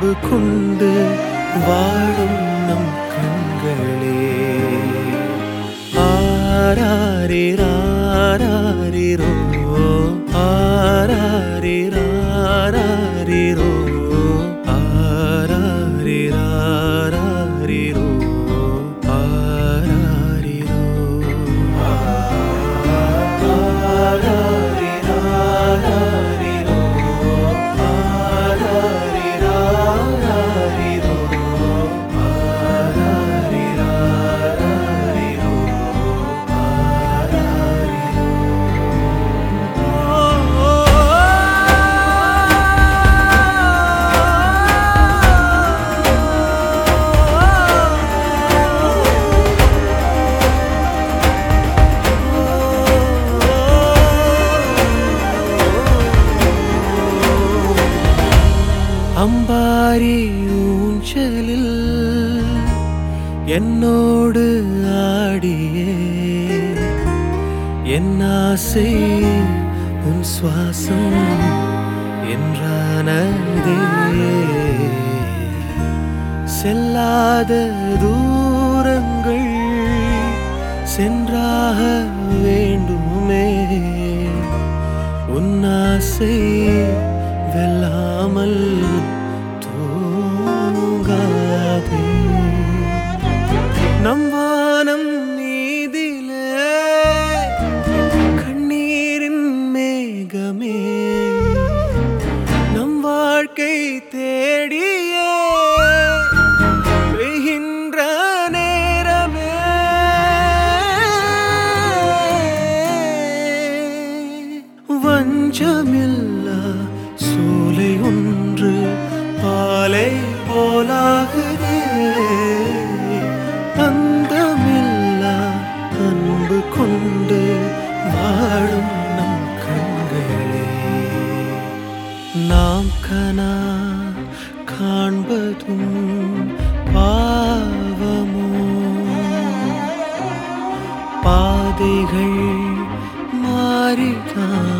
அன்பு கொண்டு வாழும் நம் கண்களே ஆராரிராரிரோ ஆராரிராரிரோ ஆராரிராரிரோ ஆராரிரோ ஆராரிராரிரோ ஆராரிராரிரோ ஆராரிராரிரோ அம்பாரி ஊஞ்சலில் என்னோடு ஆடியே என் ஆசை உன் சுவாசம் என்றானதே செல்லாத தூரங்கள் சென்றாக வேண்டுமே உன் ஆசை வெல்லாமல் தூங்காதே நம் வானம் நீதிலே கண்ணீரின் மேகமே நம் வாழ்க்கை தேடியே பெய்கின்ற நேரமே வஞ்சமில்லா சோலை ஒன்று பாலை போலாகுதே அந்தமில்லா அன்பு கொண்டு வாழும் நம் கண்களே நாம் கனா காண்பதும் பாவமோ பாதைகள் மாறிதான்